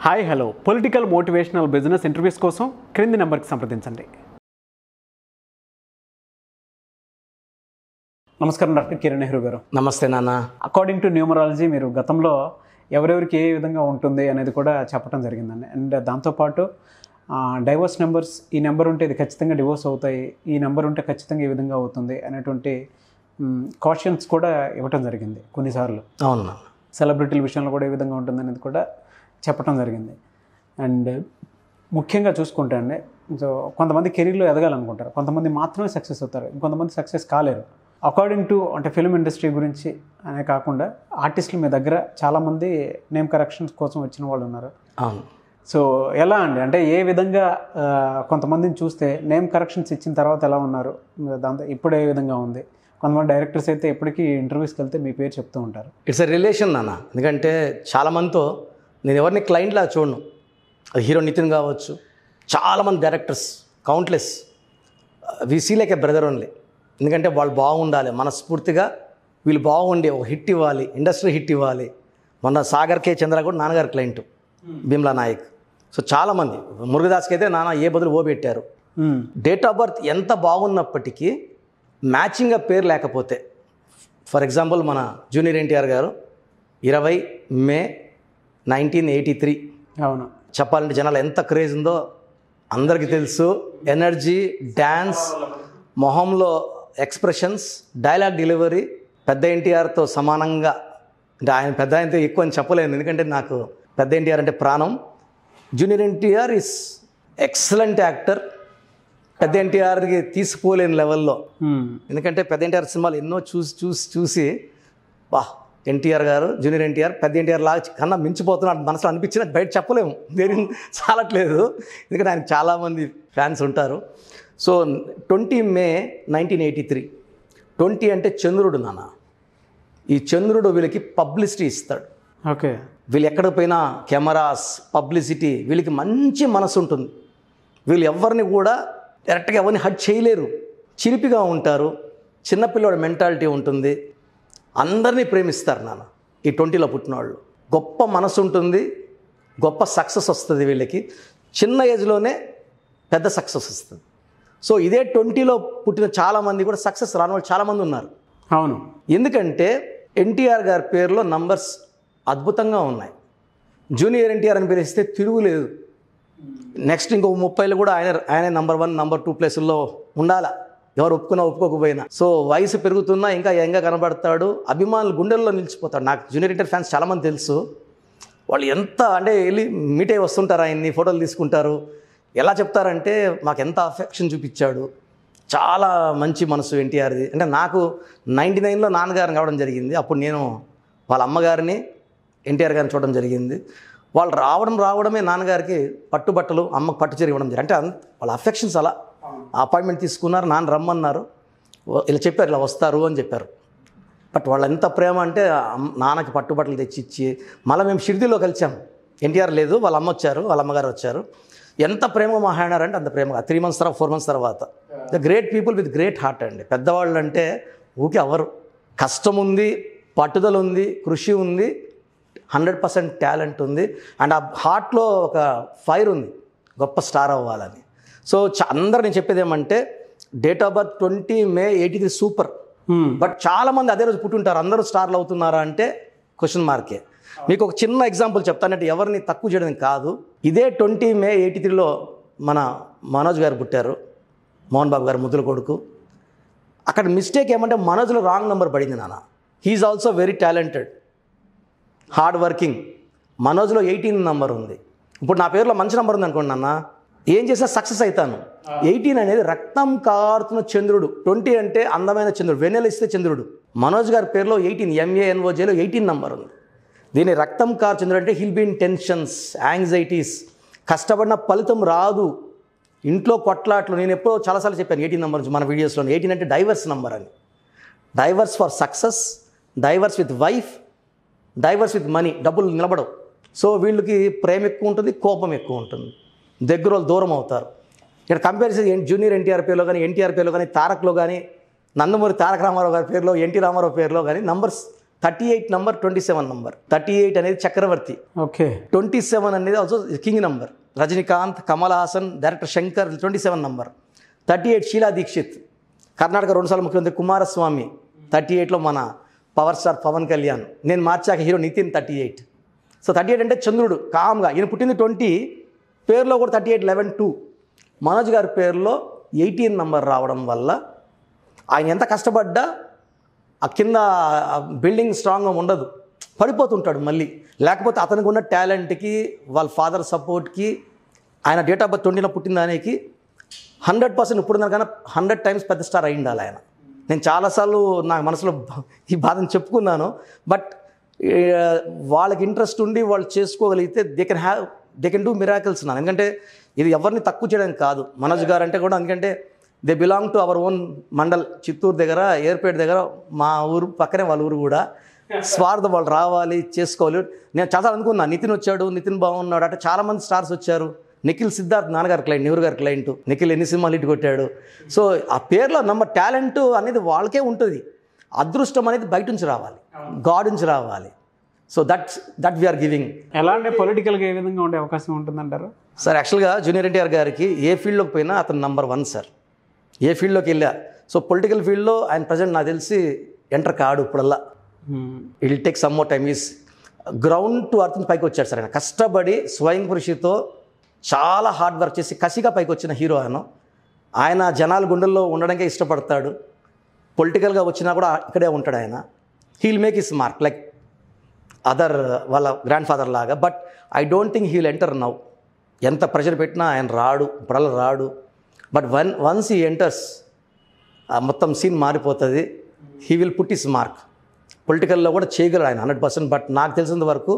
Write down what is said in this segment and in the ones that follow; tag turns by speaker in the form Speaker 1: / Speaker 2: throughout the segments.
Speaker 1: Hi hello political motivational business interviews కోసం క్రింది నెంబర్కి సంప్రదించండి నమస్కారం డాక్టర్ కిరణ్ నెహ్రూ గారు
Speaker 2: నమస్తే నాన్న
Speaker 1: అకార్డింగ్ టు న్యూమరాలజీ మీరు గతంలో ఎవరెవరికి ఏ విధంగా ఉంటుంది అనేది కూడా చెప్పడం జరిగిందండి అండ్ దాంతోపాటు డైవోర్స్ నెంబర్స్ ఈ నెంబర్ ఉంటే ఇది ఖచ్చితంగా డివోర్స్ అవుతాయి ఈ నెంబర్ ఉంటే ఖచ్చితంగా ఈ విధంగా అవుతుంది అనేటువంటి కాషన్స్ కూడా ఇవ్వటం జరిగింది కొన్నిసార్లు
Speaker 2: అవును నాన్న
Speaker 1: సెలబ్రిటీల విషయంలో కూడా ఏ విధంగా ఉంటుంది అనేది కూడా చెప్పడం జరిగింది అండ్ ముఖ్యంగా చూసుకుంటే అండి సో కొంతమంది కెరీర్లో ఎదగాలనుకుంటారు కొంతమంది మాత్రమే సక్సెస్ అవుతారు ఇంకొంతమంది సక్సెస్ కాలేరు అకార్డింగ్ టు అంటే ఫిల్మ్ ఇండస్ట్రీ గురించి అనే కాకుండా ఆర్టిస్టులు మీ దగ్గర చాలామంది నేమ్ కరెక్షన్స్ కోసం వచ్చిన వాళ్ళు ఉన్నారు
Speaker 2: అవును
Speaker 1: సో ఎలా అండి అంటే ఏ విధంగా ఆ, కొంతమందిని చూస్తే నేమ్ కరెక్షన్స్ ఇచ్చిన తర్వాత ఎలా ఉన్నారు దాంతో ఇప్పుడు ఏ విధంగా ఉంది కొంతమంది డైరెక్టర్స్ అయితే ఎప్పటికీ ఇంటర్వ్యూస్కి వెళ్తే మీ పేరు చెప్తూ ఉంటారు
Speaker 2: ఇట్స్ ఎ రిలేషన్ నాన్న ఎందుకంటే చాలామందితో నేను ఎవరిని క్లయింట్లా చూడను అది హీరో నితిన్ కావచ్చు చాలామంది directors countless we see like a brother only ఎందుకంటే వాళ్ళు బాగుండాలి మనస్ఫూర్తిగా వీళ్ళు బాగుండి ఒక హిట్ ఇవ్వాలి ఇండస్ట్రీ హిట్ ఇవ్వాలి మొన్న సాగర్ కే చంద్ర కూడా నాన్నగారు క్లయింట్ బిమ్లా నాయక్ సో చాలామంది మురుగదాస్కి అయితే నాన్న ఏ బదులు ఓ పెట్టారు
Speaker 1: మ్మ్.
Speaker 2: డేట్ ఆఫ్ బర్త్ ఎంత బాగున్నప్పటికీ మ్యాచింగ్గా పేరు లేకపోతే ఫర్ ఎగ్జాంపుల్ మన జూనియర్ ఎన్టీఆర్ గారు ఇరవై మే నైన్టీన్ ఎయిటీ త్రీ
Speaker 1: అవును
Speaker 2: చెప్పాలంటే జనాలు ఎంత క్రేజ్ ఉందో అందరికీ తెలుసు ఎనర్జీ డ్యాన్స్ మొహంలో ఎక్స్ప్రెషన్స్ డైలాగ్ డెలివరీ పెద్ద ఎన్టీఆర్తో సమానంగా అంటే ఆయన పెద్ద ఆయనతో ఎక్కువ అని చెప్పలేను ఎందుకంటే నాకు పెద్ద ఎన్టీఆర్ అంటే ప్రాణం junior NTR is excellent actor పెద్ద ఎన్టీఆర్కి తీసిపోలేని లెవెల్లో
Speaker 1: మ్మ్.
Speaker 2: ఎందుకంటే పెద్ద ఎన్టీఆర్ సినిమాలు ఎన్నో చూసి చూసి చూసి వా ఎన్టీఆర్ గారు జూనియర్ ఎన్టీఆర్ పెద్ద ఎన్టీఆర్ లాగా కన్నా మించిపోతున్నాడు మనసులో అనిపించిన బయట చెప్పలేము దేని చాలట్లేదు ఎందుకంటే ఆయనకు చాలామంది ఫ్యాన్స్ ఉంటారు so twenty May nineteen eighty three twenty అంటే చంద్రుడు నాన్న ఈ చంద్రుడు వీళ్ళకి పబ్లిసిటీ ఇస్తాడు
Speaker 1: ఓకే
Speaker 2: వీళ్ళు ఎక్కడికి పోయినా కెమెరాస్ పబ్లిసిటీ వీళ్ళకి మంచి మనసు ఉంటుంది వీళ్ళు ఎవరిని కూడా డైరెక్ట్గా ఎవరిని హట్ చేయలేరు చిలిపిగా ఉంటారు చిన్నపిల్లవాడి మెంటాలిటీ ఉంటుంది అందరినీ ప్రేమిస్తారు నాన్న ఈ ట్వంటీలో పుట్టిన వాళ్ళు గొప్ప మనసు ఉంటుంది గొప్ప సక్సెస్ వస్తుంది వీళ్ళకి చిన్న ఏజ్లోనే పెద్ద సక్సెస్ వస్తుంది సో ఇదే ట్వంటీలో పుట్టిన చాలామంది కూడా సక్సెస్ రాని వాళ్ళు చాలామంది ఉన్నారు
Speaker 1: అవును
Speaker 2: ఎందుకంటే ఎన్టీఆర్ గారి పేరులో నంబర్స్ అద్భుతంగా ఉన్నాయి జూనియర్ ఎన్టీఆర్ అని పిలిస్తే తిరుగులేదు నెక్స్ట్ ఇంకో ముప్పైలో కూడా ఆయన ఆయన నంబర్ వన్ నంబర్ టూ ప్లేసుల్లో ఉండాలా ఎవరు ఒప్పుకున్నా ఒప్పుకోకపోయినా సో వయసు పెరుగుతున్నా ఇంకా యంగా కనబడతాడు అభిమానులు గుండెల్లో నిలిచిపోతాడు నాకు జూనియర్ ఎన్టీఆర్ ఫ్యాన్స్ చాలామంది తెలుసు వాళ్ళు ఎంత అంటే వెళ్ళి మీట్ అయ్యి వస్తుంటారు ఆయన్ని ఫోటోలు తీసుకుంటారు ఎలా చెప్తారంటే మాకు ఎంత అఫెక్షన్ చూపించాడు చాలా మంచి మనసు ఎన్టీఆర్ది అంటే నాకు నైంటీ నైన్లో నాన్నగారిని కావడం జరిగింది అప్పుడు నేను వాళ్ళ అమ్మగారిని ఎన్టీఆర్ గారిని చూడడం జరిగింది వాళ్ళు రావడం రావడమే నాన్నగారికి పట్టుబట్టలు అమ్మకు పట్టు చీర ఇవ్వడం జరిగింది అంటే అంత వాళ్ళ అఫెక్షన్స్ అలా అపాయింట్మెంట్ తీసుకున్నారు నాన్న రమ్మన్నారు ఓ- ఇలా చెప్పారు ఇలా వస్తారు అని చెప్పారు బట్ వాళ్ళు ఎంత ప్రేమ అంటే అమ్- నాన్నకి పట్టుబట్టలు తెచ్చిచ్చి మళ్ళీ మేము షిరిడిలో కలిసాం ఎన్టీఆర్ లేదు వాళ్ళ అమ్మ వచ్చారు వాళ్ళ అమ్మగారు వచ్చారు ఎంత ప్రేమగా మాట్లాడారంటే అంత ప్రేమగా త్రీ మంత్స్ తర్వాత ఫోర్ మంత్స్ తర్వాత the great people with great heart అండి పెద్దవాళ్ళు అంటే ఊకే అవ్వరు కష్టం ఉంది పట్టుదల ఉంది కృషి ఉంది హండ్రెడ్ పర్సెంట్ టాలెంట్ ఉంది అండ్ ఆ హార్ట్లో ఒక ఫైర్ ఉంది గొప్ప స్టార్ అవ్వాలని సో చ- అందరు నేను చెప్పేది ఏమంటే date of birth twenty May eighty three super
Speaker 1: hmm.
Speaker 2: But చాలా మంది అదే రోజు పుట్టుంటారు అందరూ స్టార్లు అవుతున్నారా అంటే క్వశ్చన్ మార్కే మీకు ఒక చిన్న ఎగ్జాంపుల్ చెప్తానంటే ఎవరిని తక్కువ చేయడం కాదు ఇదే ట్వంటీ మే ఎయిటీ త్రీలో మన మనోజ్ గారు పుట్టారు మోహన్ బాబు గారు ముద్దుల కొడుకు అక్కడ మిస్టేక్ ఏమంటే మనోజ్లో రాంగ్ నెంబర్ పడింది నాన్న he's also very talented hard working మనోజ్లో ఎయిటీన్ నెంబర్ ఉంది ఇప్పుడు నా పేరులో మంచి నెంబర్ ఉంది అనుకోండి అన్న ఏం చేసినా సక్సెస్ అవుతాను ఎయిటీన్ అనేది రక్తం కారుతున్న చంద్రుడు ట్వంటీ అంటే అందమైన చంద్రుడు వెన్నెల ఇస్తే చంద్రుడు మనోజ్ గారి పేరులో ఎయిటీన్ ఎంఏఎన్ఓజేలో ఎయిటీన్ నెంబర్ ఉంది దీని రక్తం కారు చంద్రుడు అంటే హిల్ బీన్ టెన్షన్స్ యాంగ్జైటీస్ కష్టపడిన ఫలితం రాదు ఇంట్లో కొట్లాట్లు నేను ఎప్పుడో చాలాసార్లు చెప్పాను ఎయిటీన్ నెంబర్ మన వీడియోస్లో ఎయిటీన్ అంటే డైవర్స్ నెంబర్ అని divorce for success divorce with wife divorce with money డబ్బులు నిలబడవు సో వీళ్ళకి ప్రేమ ఎక్కువ ఉంటుంది కోపం ఎక్కువ ఉంటుంది దగ్గర వాళ్ళు దూరం అవుతారు ఇక్కడ కంపారిజన్ జూనియర్ ఎన్టీఆర్ పేరులో కానీ ఎన్టీఆర్ పేరులో కానీ తారక్లో కానీ నందమూరి తారక రామారావు గారి పేరులో ఎన్టీ రామారావు పేరులో కానీ numbers thirty eight number twenty seven number thirty eight అనేది చక్రవర్తి
Speaker 1: ఓకే
Speaker 2: ట్వంటీ సెవెన్ అనేది also king number Rajinikanth Kamal Haasan director Shankar twenty seven number thirty eight Sheila Dikshit Karnataka రెండుసార్లు ముఖ్యమంత్రి కుమారస్వామి థర్టీ ఎయిట్లో మన పవర్ స్టార్ పవన్ కళ్యాణ్ నేను మార్చాక hero Nithin thirty eight so thirty eight అంటే చంద్రుడు కామ్గా ఈయన పుట్టింది ట్వంటీ పేరులో కూడా thirty eight eleven two Manoj గారి పేరులో ఎయిటీన్ నంబర్ రావడం వల్ల ఆయన ఎంత కష్టపడ్డా ఆ కింద బిల్డింగ్ స్ట్రాంగ్గా ఉండదు పడిపోతుంటాడు మళ్ళీ లేకపోతే అతనికి ఉన్న టాలెంట్కి వాళ్ళ ఫాదర్ సపోర్ట్కి ఆయన డేట్ ఆఫ్ బర్త్ ట్వంటీలో పుట్టిన దానికి హండ్రెడ్ పర్సెంట్ ఇప్పుడు కానీ హండ్రెడ్ టైమ్స్ పెద్ద స్టార్ అయి ఉండాలి ఆయన నేను చాలాసార్లు నా మనసులో బ- ఈ బాధను చెప్పుకున్నాను బట్ వాళ్ళకి ఇంట్రెస్ట్ ఉండి వాళ్ళు చేసుకోగలిగితే they can have they can do miracles నా ఎందుకంటే ఇది ఎవరిని తక్కువ చేయడానికి కాదు మనోజ్ గారు అంటే కూడా ఎందుకంటే they belong to our own mandal Chittoor దగ్గర ఏర్పేట దగ్గర మా ఊరు పక్కనే వాళ్ళ ఊరు కూడా స్వార్థం వాళ్ళు రావాలి చేసుకోవాలి నేను చాలా అనుకున్నా నితిన్ వచ్చాడు నితిన్ బాగున్నాడు అంటే చాలా మంది స్టార్స్ వచ్చారు నిఖిల్ సిద్ధార్థ్ నాన్నగారి క్లయింట్ నెహ్రూ గారి క్లయింట్ నిఖిల్ ఎన్ని సినిమాలు ఇటు కొట్టాడు సో ఆ పేర్లో నమ్మ టాలెంట్ అనేది వాళ్ళకే ఉంటుంది అదృష్టం అనేది బయట నుంచి రావాలి గాడ్ నుంచి రావాలి so that that we're giving
Speaker 1: ఎలా అంటే పొలిటికల్గా ఏ విధంగా ఉండే అవకాశం ఉంటుందంటారు
Speaker 2: సార్ యాక్చువల్గా జూనియర్ ఎన్టీఆర్ గారికి ఏ ఫీల్డ్లోకి పోయినా అతను నంబర్ వన్ సార్ ఏ ఫీల్డ్లోకి వెళ్ళా సో పొలిటికల్ ఫీల్డ్లో ఆయన ప్రజెంట్ నాకు తెలిసి ఎంటర్ కాడు ఇప్పుడల్లా it take some more time is ground to earth పైకి వచ్చాడు సార్ ఆయన కష్టపడి స్వయం కృషితో చాలా హార్డ్ వర్క్ చేసి కసిగా పైకి వచ్చిన హీరో ఆయన ఆయన జనాల గుండెల్లో ఉండడానికే ఇష్టపడతాడు పొలిటికల్గా వచ్చినా కూడా ఇక్కడే ఉంటాడు ఆయన he'll make his mark like other వాళ్ళ గ్రాండ్ ఫాదర్ లాగా but I don't think he'll enter now ఎంత ప్రెషర్ పెట్టినా ఆయన రాడు ఇప్పుడల్లా రాడు but one once he enters మొత్తం సీన్ మారిపోతుంది he will put his mark పొలిటికల్లో కూడా చేయగలడు ఆయన హండ్రెడ్ పర్సెంట్ బట్ నాకు తెలిసినంత వరకు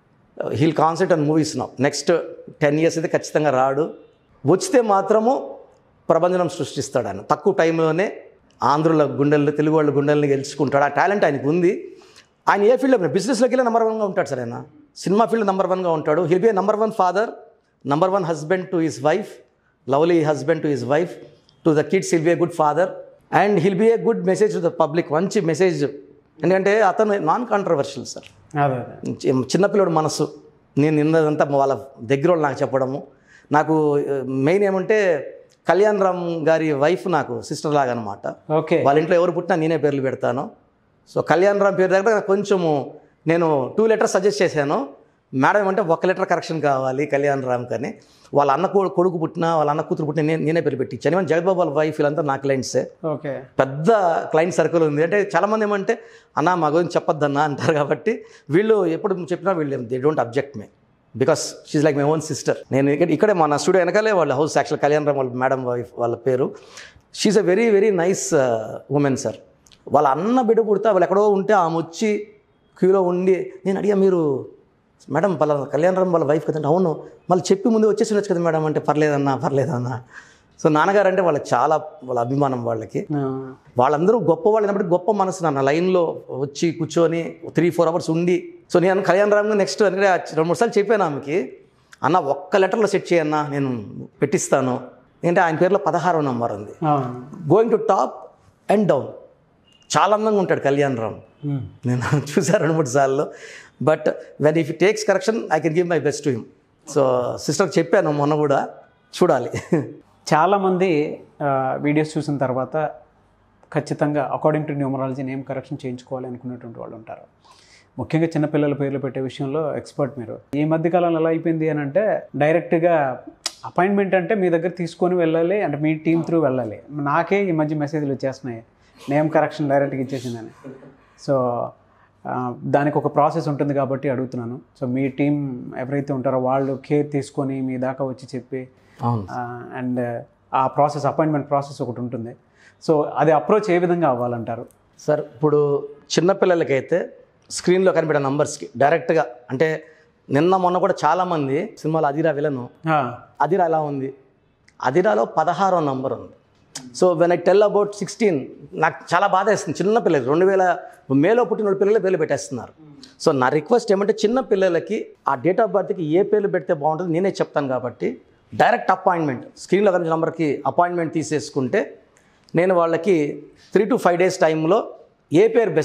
Speaker 2: he'll consent and movies now next ten years అయితే ఖచ్చితంగా రాడు వచ్చితే మాత్రము ప్రపంచం సృష్టిస్తాడు ఆయన తక్కువ టైంలోనే ఆంధ్రుల గుండెల్లో తెలుగు వాళ్ళ గుండెల్ని గెలుచుకుంటాడు ఆ టాలెంట్ ఆయనకు ఉంది ఆయన ఏ ఫీల్డ్లో బిజినెస్లోకి వెళ్ళి నెంబర్ వన్గా ఉంటాడు సార్ ఆయన సినిమా ఫీల్డ్ నెంబర్ వన్గా ఉంటాడు he'll be number one father number one husband to his wife lovely husband to his wife to the kids he'll be a good father and he'll be a good message to the public మంచి message ఎందుకంటే అతను non controversial sir
Speaker 1: అదే అదే
Speaker 2: చి- చిన్నపిల్లడు మనసు నేను నిన్నదంతా వాళ్ళ దగ్గర వాళ్ళు నాకు చెప్పడము నాకు మెయిన్ ఏమంటే కళ్యాణ్ రామ్ గారి వైఫ్ నాకు సిస్టర్ లాగా అనమాట
Speaker 1: ఓకే
Speaker 2: వాళ్ళ ఇంట్లో ఎవరు పుట్టినా నేనే పేర్లు పెడతాను సో కళ్యాణ్ రామ్ పేరు దగ్గర కొంచెము నేను టూ లెటర్స్ సజెస్ట్ చేశాను మేడం అంటే ఒక లెటర్ కరెక్షన్ కావాలి కళ్యాణ్ రామ్ కానీ వాళ్ళ అన్న కొడు- కొడుకు పుట్టినా వాళ్ళ అన్న కూతురు పుట్టిన నేను నేనే పేరు పెట్టించాను ఈవెన్ జగద్బాబు వాళ్ళ వైఫ్ వీళ్ళంతా నా క్లయింట్సే
Speaker 1: ఓకే
Speaker 2: పెద్ద క్లయింట్ సర్కిల్ ఉంది అంటే చాలామంది ఏమంటే అన్న మా గురించి చెప్పొద్దన్నా అంటారు కాబట్టి వీళ్ళు ఎప్పుడు చెప్పినా వీళ్ళు they don't object me because she's like my own sister నేను ఇక్కడ ఇక్కడే మన స్టూడియో వెనకాలే వాళ్ళ హౌస్ యాక్చువల్ కళ్యాణ్ రామ్ వాళ్ళ మేడం వైఫ్ వాళ్ళ పేరు she's a very very nice women sir వాళ్ళ అన్న బిడ్డ పుడితే వాళ్ళు ఎక్కడో ఉంటే ఆమె వచ్చి క్యూలో ఉండి నేను అడిగా మీరు మేడం వాళ్ళ కళ్యాణ్ రామ్ వాళ్ళ వైఫ్ కదంటే అవును మళ్ళీ చెప్పి ముందు వచ్చేసి ఉండొచ్చు కదా మేడం అంటే పర్లేదన్నా పర్లేదన్నా సో నాన్నగారు అంటే వాళ్ళకి చాలా వాళ్ళ అభిమానం వాళ్ళకి వాళ్ళందరూ గొప్ప వాళ్ళు అయినప్పటికీ గొప్ప మనసు నాన్న లైన్లో వచ్చి కూర్చొని త్రీ ఫోర్ అవర్స్ ఉండి సో నేను కళ్యాణ్ రామ్ నెక్స్ట్ ఎందుకంటే ఆ రెండు మూడు సార్లు చెప్పాను ఆమెకి అన్న ఒక్క లెటర్లో సెట్ చేయన్న నేను పెట్టిస్తాను ఏంటంటే ఆయన పేరులో పదహారో నంబర్ ఉంది going to top and down చాలా అందంగా ఉంటాడు కళ్యాణ్ రామ్ నేను చూసాను రెండు మూడు సార్లు but when if takes correction I can give my best to him so సిస్టర్కి చెప్పాను మొన్న కూడా చూడాలి
Speaker 1: చాలామంది వీడియోస్ చూసిన తర్వాత ఖచ్చితంగా according to numerology name correction చేయించుకోవాలి అనుకునేటువంటి వాళ్ళు ఉంటారు ముఖ్యంగా చిన్నపిల్లల పేర్లు పెట్టే విషయంలో ఎక్స్పర్ట్ మీరు ఈ మధ్య కాలంలో ఎలా అయిపోయింది అని అంటే డైరెక్ట్గా అపాయింట్మెంట్ అంటే మీ దగ్గర తీసుకొని వెళ్ళాలి అంటే మీ టీం త్రూ వెళ్ళాలి నాకే ఈ మధ్య మెసేజ్లు వచ్చేస్తున్నాయి నేమ్ కరెక్షన్ డైరెక్ట్గా ఇచ్చేసిందని సో ఆ, దానికి ఒక ప్రాసెస్ ఉంటుంది కాబట్టి అడుగుతున్నాను సో మీ టీం ఎవరైతే ఉంటారో వాళ్ళు కేర్ తీసుకొని మీ దాకా వచ్చి చెప్పి
Speaker 2: అవును
Speaker 1: అండ్ ఆ ప్రాసెస్ అపాయింట్మెంట్ ప్రాసెస్ ఒకటి ఉంటుంది సో అది అప్రోచ్ ఏ విధంగా అవ్వాలంటారు
Speaker 2: సార్ ఇప్పుడు చిన్నపిల్లలకైతే స్క్రీన్లో కనిపెట్టే నంబర్స్కి డైరెక్ట్గా అంటే నిన్న మొన్న కూడా చాలామంది సినిమాలో అదిరా విలను అదిరా ఎలా ఉంది అదిరాలో పదహారో నంబర్ ఉంది so when I tell about sixteen నాకు చాలా బాధ వేస్తుంది చిన్న పిల్లలు రెండు వేల మేలో పుట్టిన వాళ్ళ పిల్లలు పేర్లు పెట్టేస్తున్నారు సో నా రిక్వెస్ట్ ఏమంటే చిన్న పిల్లలకి ఆ డేట్ ఆఫ్ బర్త్కి ఏ పేర్లు పెడితే బాగుంటుంది నేనే చెప్తాను కాబట్టి డైరెక్ట్ అపాయింట్మెంట్ స్క్రీన్లో కనిపించిన నెంబర్కి అపాయింట్మెంట్ తీసేసుకుంటే నేను వాళ్ళకి త్రీ టు ఫైవ్ డేస్ టైంలో ఏ పేరు బెస్ట్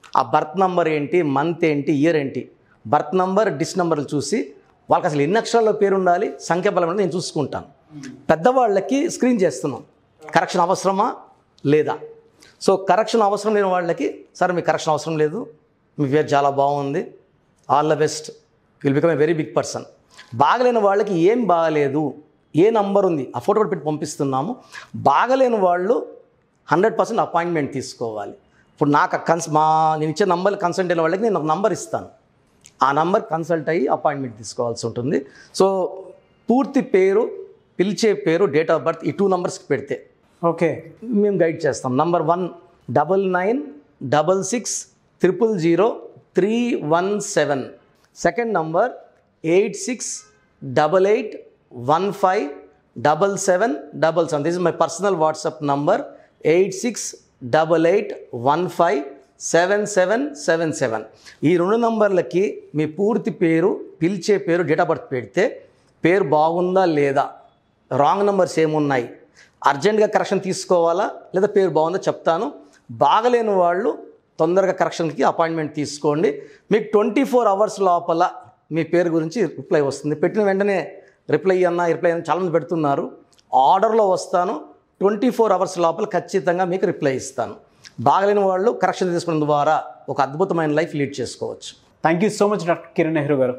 Speaker 2: ఆ బర్త్ నంబర్ ఏంటి మంత్ ఏంటి ఇయర్ ఏంటి బర్త్ నంబర్ డిస్ నంబర్లు చూసి వాళ్ళకి అసలు ఎన్ని అక్షరాల్లో పేరు ఉండాలి సంఖ్యాబలం అనేది నేను చూసుకుంటాను పెద్దవాళ్ళకి స్క్రీన్ చేస్తున్నాం కరెక్షన్ అవసరమా లేదా సో కరెక్షన్ అవసరం లేని వాళ్ళకి సార్ మీకు కరెక్షన్ అవసరం లేదు మీ పేరు చాలా బాగుంది all the best will become a very big person బాగలేని వాళ్ళకి ఏం బాగలేదు ఏ నంబర్ ఉంది ఆ ఫోటో కూడా పెట్టి పంపిస్తున్నాము బాగలేని వాళ్ళు హండ్రెడ్ పర్సెంట్ అపాయింట్మెంట్ తీసుకోవాలి ఇప్పుడు నాకు కన్స్ మా నేను ఇచ్చే నంబర్ కన్సల్ట్ అయిన వాళ్ళకి నేను ఒక నంబర్ ఇస్తాను ఆ నంబర్ కన్సల్ట్ అయ్యి అపాయింట్మెంట్ తీసుకోవాల్సి ఉంటుంది సో పూర్తి పేరు పిలిచే పేరు డేట్ ఆఫ్ బర్త్ ఈ టూ నంబర్స్కి పెడితే
Speaker 1: ఓకే
Speaker 2: మేము గైడ్ చేస్తాం number one double nine double six triple zero three one seven second number eight six double eight one five double seven double seven this is my personal WhatsApp number eight six double eight one five seven seven seven seven ఈ రెండు నంబర్లకి మీ పూర్తి పేరు పిలిచే పేరు date of birth పెడితే పేరు బాగుందా లేదా రాంగ్ నెంబర్స్ ఏమున్నాయి అర్జెంట్గా కరెక్షన్ తీసుకోవాలా లేదా పేరు బాగుందో చెప్తాను బాగలేని వాళ్ళు తొందరగా కరెక్షన్కి అపాయింట్మెంట్ తీసుకోండి మీకు ట్వంటీ ఫోర్ అవర్స్ లోపల మీ పేరు గురించి రిప్లై వస్తుంది పెట్టిన వెంటనే రిప్లై అన్న రిప్లై అన్న చాలామంది పెడుతున్నారు ఆర్డర్లో వస్తాను ట్వంటీ ఫోర్ అవర్స్ లోపల ఖచ్చితంగా మీకు రిప్లై ఇస్తాను బాగలేని వాళ్ళు కరెక్షన్ తీసుకోవడం ద్వారా ఒక అద్భుతమైన లైఫ్ లీడ్ చేసుకోవచ్చు
Speaker 1: thank you so much doctor Kiran Nehru గారు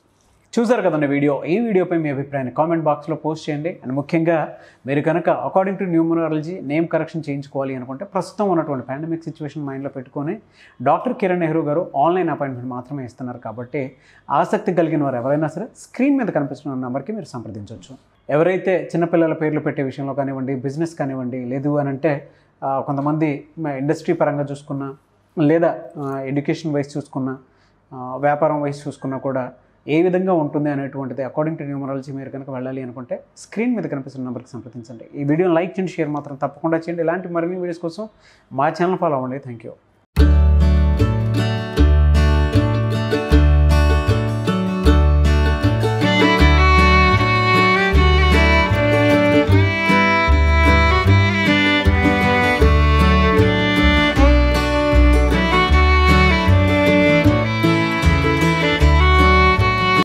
Speaker 1: చూసారు కదండి వీడియో ఈ వీడియోపై మీ అభిప్రాయాన్ని కామెంట్ బాక్స్లో పోస్ట్ చేయండి అండ్ ముఖ్యంగా మీరు కనుక according to numerology name correction చేయించుకోవాలి అనుకుంటే ప్రస్తుతం ఉన్నటువంటి పాండమిక్ సిచ్యువేషన్ మైండ్లో పెట్టుకొని డాక్టర్ కిరణ్ నెహ్రూ గారు ఆన్లైన్ అపాయింట్మెంట్ మాత్రమే ఇస్తున్నారు కాబట్టి ఆసక్తి కలిగిన వారు ఎవరైనా సరే స్క్రీన్ మీద కనిపిస్తున్న నెంబర్కి మీరు సంప్రదించవచ్చు ఎవరైతే చిన్నపిల్లల పేర్లు పెట్టే విషయంలో కానివ్వండి బిజినెస్ కానివ్వండి లేదు అని అంటే ఆ, కొంతమంది ఇండస్ట్రీ పరంగా చూసుకున్నా లేదా ఎడ్యుకేషన్ వైజ్ చూసుకున్నా ఆ, వ్యాపారం వైజ్ చూసుకున్నా కూడా ఏ విధంగా ఉంటుంది అనేటువంటిది అకార్డింగ్ టు న్యూమరాలజీ మీరు కనుక వెళ్ళాలి అనుకుంటే స్క్రీన్ మీద కనిపిస్తున్న నెంబర్కి సంప్రదించండి ఈ వీడియోని లైక్ చేయండి షేర్ మాత్రం తప్పకుండా చేయండి ఇలాంటి మరిన్ని వీడియోస్ కోసం మా ఛానల్ ఫాలో అవ్వండి థ్యాంక్ యూ